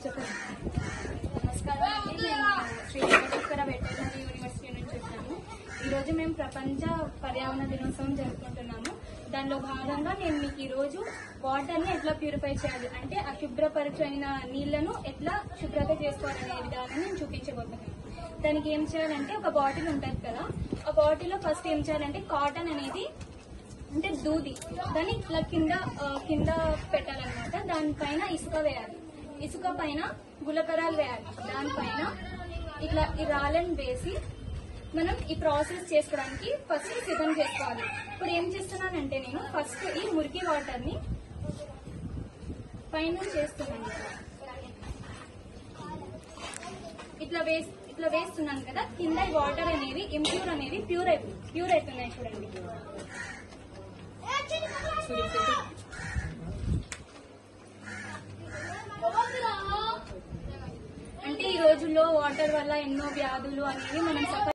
చెప్పండి నమస్కారం అండి నేను శ్రీ వెంకటేశ్వర వెటర్నరీ యూనివర్సిటీ నుంచి వచ్చాను ఈరోజు మేము ప్రపంచ పర్యావరణ దినోత్సవం జరుపుకుంటున్నాము దానిలో భాగంగా నేను మీకు ఈరోజు వాటర్ని ఎట్లా ప్యూరిఫై చేయాలి అంటే అశుభ్రపరిచిన నీళ్లను ఎట్లా శుభ్రత చేసుకోవాలనే విధానం నేను చూపించబోతున్నాను దానికి ఏం చేయాలంటే ఒక బాటిల్ ఉంటుంది కదా ఆ బాటిల్లో ఫస్ట్ ఏం చేయాలంటే కాటన్ అనేది అంటే దూది దాన్ని ఇట్లా కింద ఆ, కింద పెట్టాలన్నమాట దానిపైన ఇసుక వేయాలి ఇసుక పైన గులకరాలు వేయాలి దానిపైన ఇట్లా ఈ రాళ్ళని వేసి మనం ఈ ప్రాసెస్ చేసుకోవడానికి ఫస్ట్ సిద్ధం చేసుకోవాలి ఇప్పుడు ఏం చేస్తున్నానంటే నేను ఫస్ట్ ఈ మురికి వాటర్ ని పైన చేస్తున్నాను ఇట్లా వేస్ ఇట్లా వేస్తున్నాను కదా కింద ఈ వాటర్ అనేవి ఇంప్యూర్ అనేవి ప్యూర్ అయిపోయి ప్యూర్ అవుతున్నాయి చూడండి అంటే ఈ రోజుల్లో వాటర్ వల్ల ఎన్నో వ్యాధులు అనేవి మనం సఫర్